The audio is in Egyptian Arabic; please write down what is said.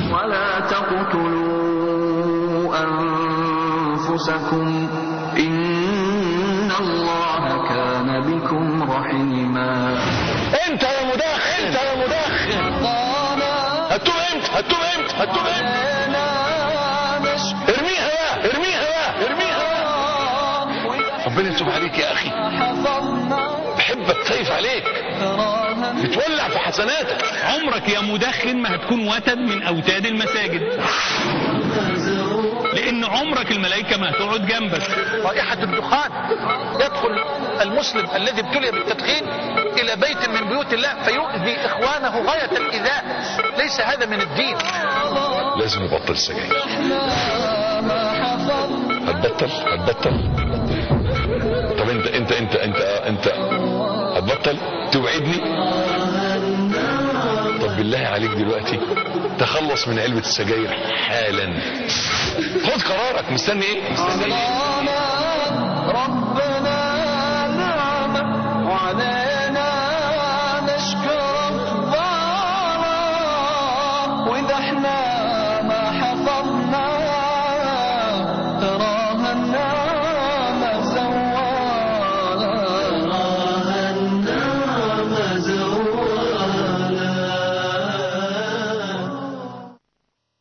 ولا تقتلوا أنفسكم إن الله كان بكم رحيما انت يا مدخن انت يا مدخن هتوب امتى هتوب امتى هتوب امتى ارميها يا ارميها يا ارميها يا ربنا يتوب عليك يا اخي بحبك خايف عليك بتولع في حسناتك عمرك يا مدخن ما هتكون وتد من اوتاد المساجد لان عمرك الملائكه ما هتقعد جنبك رائحة الدخان يدخل المسلم الذي ابتلي بالتدخين إلى بيت من بيوت الله فيؤذي إخوانه غاية الإيذاء ليس هذا من الدين لازم نبطل السجاير هتبطل هتبطل طب انت انت انت انت انت هتبطل توعدني طب بالله عليك دلوقتي تخلص من علبة السجاير حالا خد قرارك مستني ايه مستني ايه ربنا نعمة وعلينا نشكر الضالة وإذا احنا ما حفظنا ترى